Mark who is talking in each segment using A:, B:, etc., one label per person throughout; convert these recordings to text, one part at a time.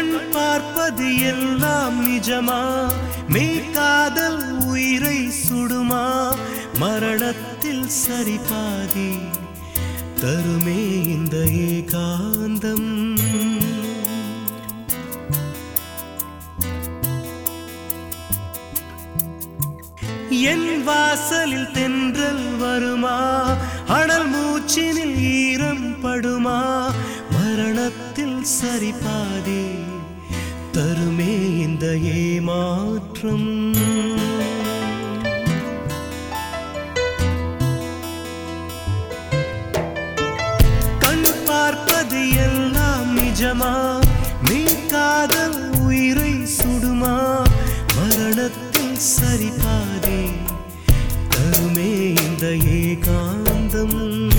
A: கண் பார்ப்பது எல்லாம் நிஜமா மெய் காதல் உயிரை சுடுமா மரணத்தில் சரி பாதி தருமே இந்த ஏகாந்தம் என் வாசலில் தென்றல் வருமா அனல் மூச்சினில் ஈரம் படுமா மரணத்தில் சரி பாதி தருமே இந்த ஏமாற்றம் கண் பார்ப்பது எல்லாம் நிஜமா நீ காதல் உயிரை சுடுமா மரணத்தில் சரி பாதி தருமே இந்த ஏகாந்தம்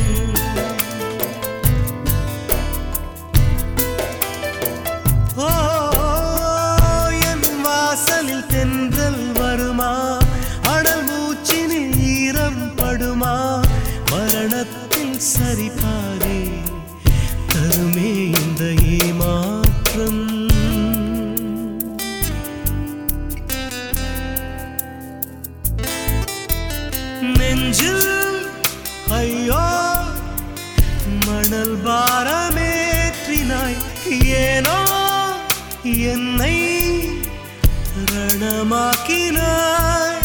A: ஓ என் வாசலில் தென்றல் வருமா அனல் மூச்சினில் ஈரம் படுமா மரணத்தில் சரி பாதி தருமே இந்த ஏமாற்றம் நெஞ்சில் ஐயோ மணல் பாரமேற்றினாய் ஏனோ என்னை ரணமாக்கினாய்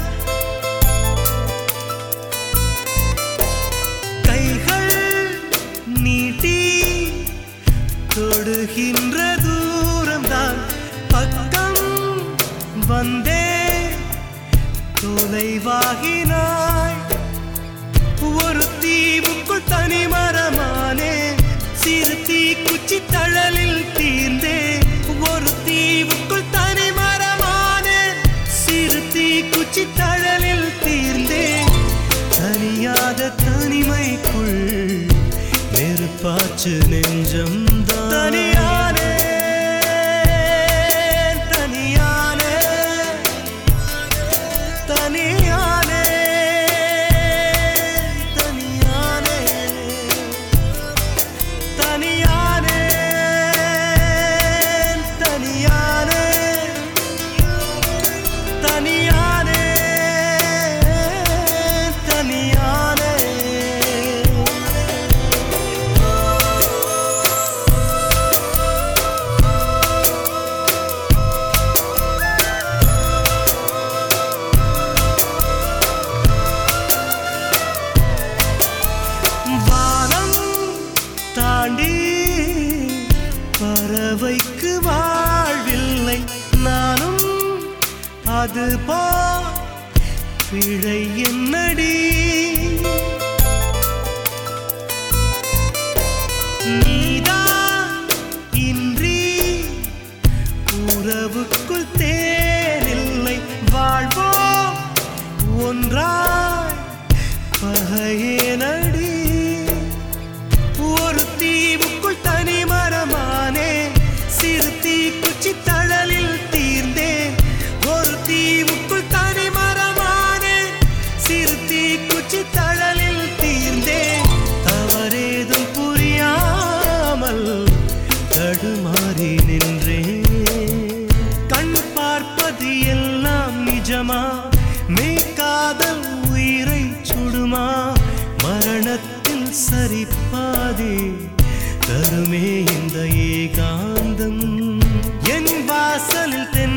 A: கைகள் நீட்டி தொடுகின்ற தூரம்தான் பக்கம் வந்தே தொலைவாகினாய் ஒரு தீவுக்குள் தனி மரமானே சிறு தீக்குச்சி தழலில் தீர்ந்தே ஒரு தீவுக்குள் தனி மரமானே சிறு தீக்குச்சி தழலில் தீர்ந்தே தனியாத தனிமைக்குள் நெருப்பாச்சு நெஞ்சம் தனியானே தனியானே தனியானே தனியானே தனியானே தனியானே தனியானே தனியானே வானம் தாண்டி பறவைக்கு வாழ்வில்லை நானும் அது போ பிழை என்னடி நீதான் இன்றி உறவுக்குள் தேனில்லை வாழ்வோம் ஒன்றாய் பகையேனடி ஒரு தீவுக்குள் தனி மரமானே சிறு தீக்குச்சி தழலில் தீர்ந்தேன் ஒரு தீவுக்குள் தனி மரமானே சிறு தீக்குச்சி தழலில் தீர்ந்தேன் தவறேதும் புரியாமல் தடுமாறி நின்றேன் கண் பார்ப்பது எல்லாம் நிஜமா மெய் காதல் உயிரை சுடுமா மரணத்தில் சரிப்பாதே தருமே இந்த ஏகாந்தம் என் வாசலில் தென்